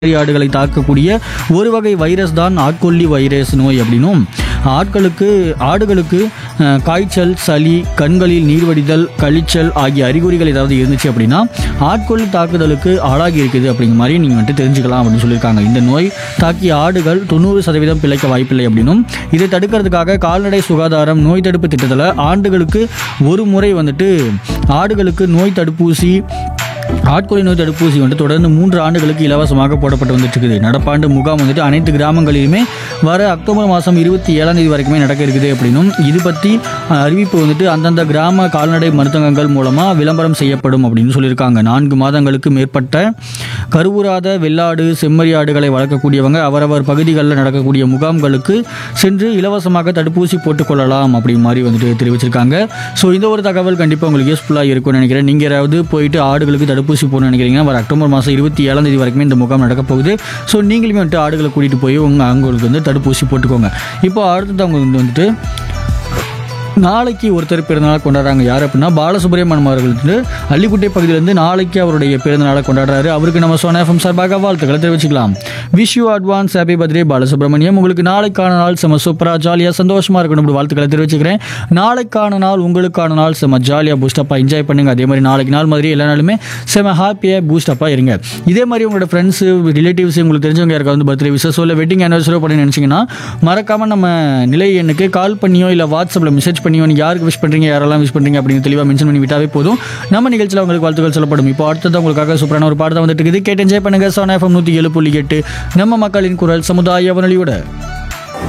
செம்மறி ஆடுகளை தாக்கக்கூடிய ஒரு வகை வைரஸ் தான் ஆட்கொல்லி வைரஸ் நோய் அப்படின்னும் ஆட்களுக்கு ஆடுகளுக்கு அஹ், காய்ச்சல் சளி கண்களில் நீர்வடிதல் கழிச்சல் ஆகிய அறிகுறிகள் ஏதாவது இருந்துச்சு அப்படின்னா ஆட்கொல்லி தாக்குதலுக்கு ஆளாகி இருக்குது அப்படிங்கிற மாதிரி நீங்கள் வந்துட்டு தெரிஞ்சுக்கலாம் அப்படின்னு சொல்லியிருக்காங்க இந்த நோய் தாக்கிய ஆடுகள் தொண்ணூறு சதவீதம் பிழைக்க வாய்ப்பில்லை அப்படின்னும் இதை தடுக்கிறதுக்காக கால்நடை சுகாதாரம் நோய் தடுப்பு திட்டத்தில் ஆண்டுகளுக்கு ஒரு முறை வந்துட்டு ஆடுகளுக்கு நோய் தடுப்பூசி ஆட்கொல்லி நோய் தடுப்பூசி வந்துட்டு தொடர்ந்து மூன்று ஆண்டுகளுக்கு இலவசமாக போடப்பட்டு வந்துட்டு இருக்குது நடப்பாண்டு முகாம் வந்துட்டு அனைத்து கிராமங்களிலுமே வர அக்டோபர் மாதம் இருபத்தி ஏழாம் தேதி வரைக்குமே நடக்க இருக்குது அப்படின்னும் இது பற்றி அஹ், அறிவிப்பு வந்துட்டு அந்தந்த கிராம கால்நடை மருந்தகங்கள் மூலமாக விளம்பரம் செய்யப்படும் அப்படின்னு சொல்லியிருக்காங்க நான்கு மாதங்களுக்கு மேற்பட்ட கருவுறாத வெள்ளாடு செம்மறி ஆடுகளை வளர்க்கக்கூடியவங்க அவரவர் பகுதிகளில் நடக்கக்கூடிய முகாம்களுக்கு சென்று இலவசமாக தடுப்பூசி போட்டுக்கொள்ளலாம் அப்படி மாதிரி வந்துட்டு தெரிவிச்சிருக்காங்க ஸோ இந்த ஒரு தகவல் கண்டிப்பாக உங்களுக்கு யூஸ்ஃபுல்லாக இருக்கும்னு நினைக்கிறேன் நீங்கள் யாராவது போயிட்டு ஆடுகளுக்கு தடுப்பூசி போடணும்னு நினைக்கிறீங்கன்னா வர அக்டோபர் மாதம் இருபத்தி ஏழாம் தேதி வரைக்குமே இந்த முகாம் நடக்க போகுது ஸோ நீங்களுமே வந்துட்டு ஆடுகளை கூட்டிகிட்டு போய் உங்கள் அவங்களுக்கு வந்து தடுப்பூசி போட்டுக்கோங்க இப்போ அடுத்தது அவங்க வந்து வந்துட்டு நாளைக்கு ஒருத்தர் பிறந்தநாள் கொண்டாடுறாங்க யார் அப்படின்னா பாலசுப்ரமணியம் அவர்கள் வந்து அள்ளிக்குட்டை பகுதியிலேருந்து நாளைக்கு அவருடைய பிறந்தநாளை கொண்டாடுறாரு அவருக்கு நம்ம சோனா எஃப்எம் சார்பாக வாழ்த்துக்களை தெரிவிச்சுக்கலாம் wish you advance happy birthday Balasubramaniam உங்களுக்கு நாளைக்கான நாள் செம சூப்பராக ஜாலியாக சந்தோஷமாக இருக்கணும் இப்படி வாழ்த்துக்களை தெரிவிச்சுக்கிறேன் நாளைக்கான நாள் உங்களுக்கான நாள் செம ஜாலியாக பூஸ்டப்பாக என்ஜாய் பண்ணுங்க அதே மாதிரி நாளைக்கு நாள் மாதிரி எல்லா நாளுமே செம ஹாப்பியாக பூஸ்டப்பாக இருங்க இதே மாதிரி உங்களோட ஃப்ரெண்ட்ஸு ரிலேட்டிவ்ஸ் உங்களுக்கு தெரிஞ்சவங்க யாருக்காவது வந்து பர்த்டே விசஸோ இல்லை வெட்டிங் ஆனிவர்சரியோ பண்ணி நினச்சிங்கன்னா மறக்காமல் நம்ம நிலை எண்ணுக்கு கால் பண்ணியோ இல்லை வாட்ஸ்அப்பில் மெசேஜ் பண்ணியோ நீங்கள் யாருக்கு விஷ் பண்ணுறீங்க யாரெல்லாம் விஷ் பண்ணுறீங்க அப்படின்னு தெளிவாக மென்ஷன் பண்ணி விட்டாவே போதும் நம்ம நிகழ்ச்சியில் உங்களுக்கு வாழ்த்துக்கள் சொல்லப்படும் இப்போ அடுத்தது உங்களுக்காக சூப்பரான ஒரு பாடத்தை வந்துட்டு இருக்குது கேட்டு என்ஜாய் பண்ணுங்க சோனா எஃப்எம் நூற்றி ஏழு புள்ளி எட்டு நம்ம மக்களின் குரல் சமுதாய வானொலியோட